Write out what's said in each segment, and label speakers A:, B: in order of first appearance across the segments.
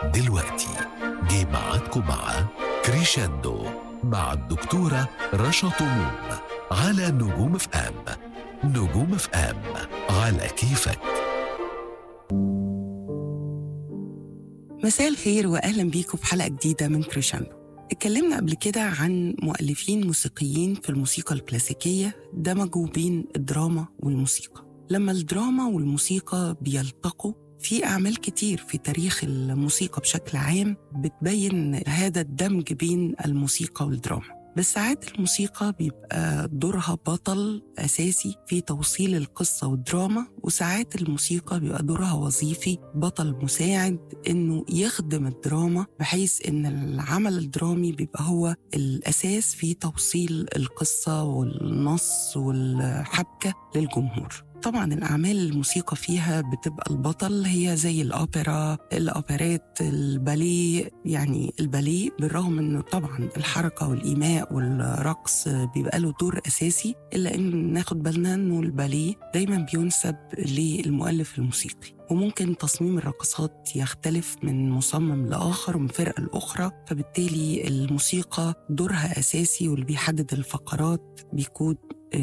A: دلوقتي جه ميعادكم مع كريشاندو مع الدكتورة رشا طموم على نجوم اف ام نجوم اف ام على كيفك
B: مساء الخير واهلا بيكم في حلقه جديده من كريشاندو اتكلمنا قبل كده عن مؤلفين موسيقيين في الموسيقى الكلاسيكية دمجوا بين الدراما والموسيقى لما الدراما والموسيقى بيلتقوا في أعمال كتير في تاريخ الموسيقى بشكل عام بتبين هذا الدمج بين الموسيقى والدراما بس ساعات الموسيقى بيبقى دورها بطل أساسي في توصيل القصة والدراما وساعات الموسيقى بيبقى دورها وظيفي بطل مساعد إنه يخدم الدراما بحيث إن العمل الدرامي بيبقى هو الأساس في توصيل القصة والنص والحبكة للجمهور طبعا الأعمال الموسيقى فيها بتبقى البطل هي زي الأوبرا الأوبرات الباليه يعني الباليه بالرغم أنه طبعا الحركة والإيماء والرقص بيبقى له دور أساسي إلا أن ناخد بالنا أنه الباليه دايما بينسب للمؤلف الموسيقي وممكن تصميم الرقصات يختلف من مصمم لآخر ومن فرقة لأخرى فبالتالي الموسيقى دورها أساسي واللي بيحدد الفقرات بيكون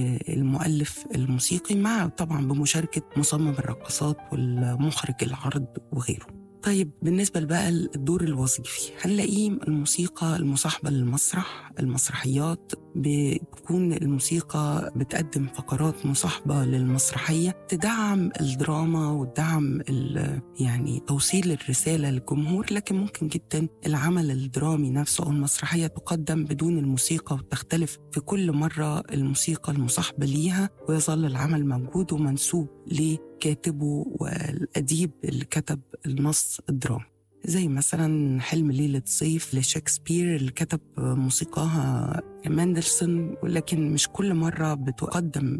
B: المؤلف الموسيقي مع طبعا بمشاركة مصمم الرقصات والمخرج العرض وغيره طيب بالنسبة بقى الدور الوظيفي هنلاقيه الموسيقى المصاحبة للمسرح المسرحيات بتكون الموسيقى بتقدم فقرات مصاحبة للمسرحية تدعم الدراما وتدعم يعني توصيل الرسالة للجمهور لكن ممكن جدا العمل الدرامي نفسه أو المسرحية تقدم بدون الموسيقى وتختلف في كل مرة الموسيقى المصاحبة ليها ويظل العمل موجود ومنسوب لكاتبه والأديب اللي كتب النص الدرامي زي مثلا حلم ليلة صيف لشكسبير اللي كتب موسيقاها ماندلسون ولكن مش كل مرة بتقدم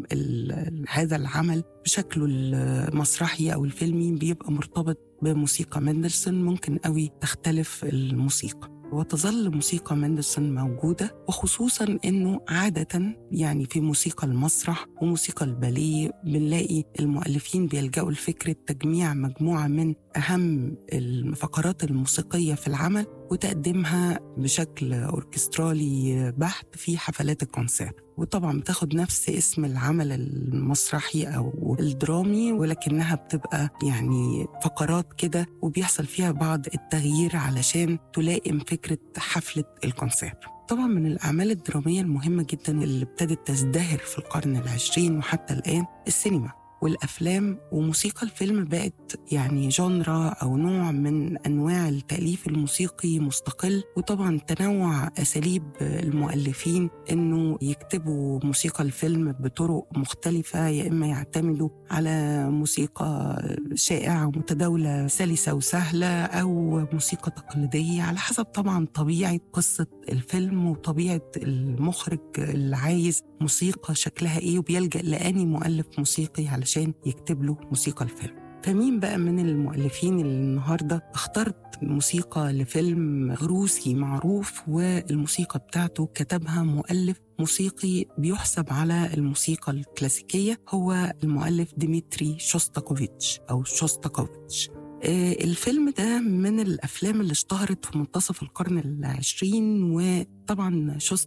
B: هذا العمل بشكله المسرحي أو الفيلمي بيبقى مرتبط بموسيقى ماندلسون ممكن قوي تختلف الموسيقى وتظل موسيقى مندلسون موجودة وخصوصا أنه عادة يعني في موسيقى المسرح وموسيقى الباليه بنلاقي المؤلفين بيلجأوا لفكرة تجميع مجموعة من أهم الفقرات الموسيقية في العمل وتقديمها بشكل أوركسترالي بحت في حفلات الكونسيرت وطبعا بتاخد نفس اسم العمل المسرحي أو الدرامي ولكنها بتبقى يعني فقرات كده وبيحصل فيها بعض التغيير علشان تلائم فكرة حفلة الكونسيرت طبعا من الأعمال الدرامية المهمة جدا اللي ابتدت تزدهر في القرن العشرين وحتى الآن السينما والافلام وموسيقى الفيلم بقت يعني جونرا او نوع من انواع التاليف الموسيقي مستقل وطبعا تنوع اساليب المؤلفين انه يكتبوا موسيقى الفيلم بطرق مختلفه يا اما يعتمدوا على موسيقى شائعه ومتداوله سلسه وسهله او موسيقى تقليديه على حسب طبعا طبيعه قصه الفيلم وطبيعه المخرج اللي عايز موسيقى شكلها ايه وبيلجا لاني مؤلف موسيقي علشان عشان يكتب له موسيقى الفيلم فمين بقى من المؤلفين اللي النهارده اخترت موسيقى لفيلم روسي معروف والموسيقى بتاعته كتبها مؤلف موسيقي بيحسب على الموسيقى الكلاسيكية هو المؤلف ديمتري شوستاكوفيتش أو شوستاكوفيتش الفيلم ده من الأفلام اللي اشتهرت في منتصف القرن العشرين وطبعا